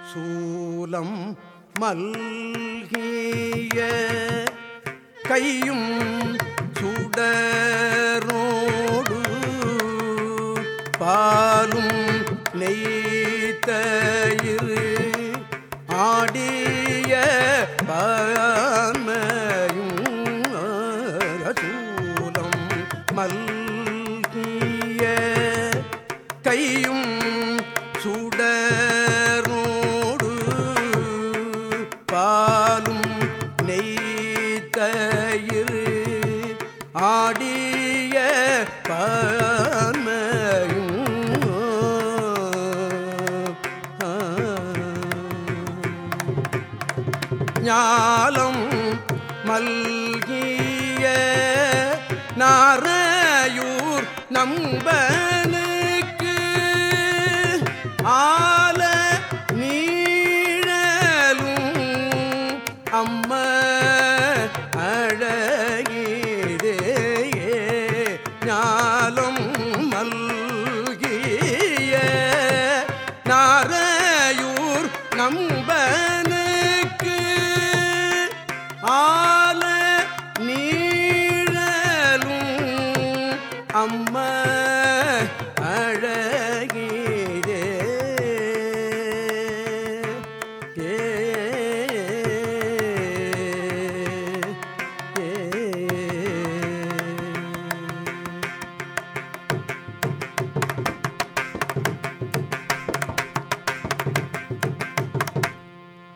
சூலம் மல்கிய கையும் சுடரோடு பாலும் நெய்தயிறு ஆடிய பான்மையும் சூலம் மல்கிய கையும் சுடரோடு பாலும் நெய்தயிறு ஆடிய பான்மையும் ஞாலம் மல்கிய நாரையூர் நம்பனுக்கு ஆல நீழலும் அம்ம அழகிதே ஞாலம் மல்கிய நாரையூர் நம்பனுக்கு ஆல நீழலும் அம்ம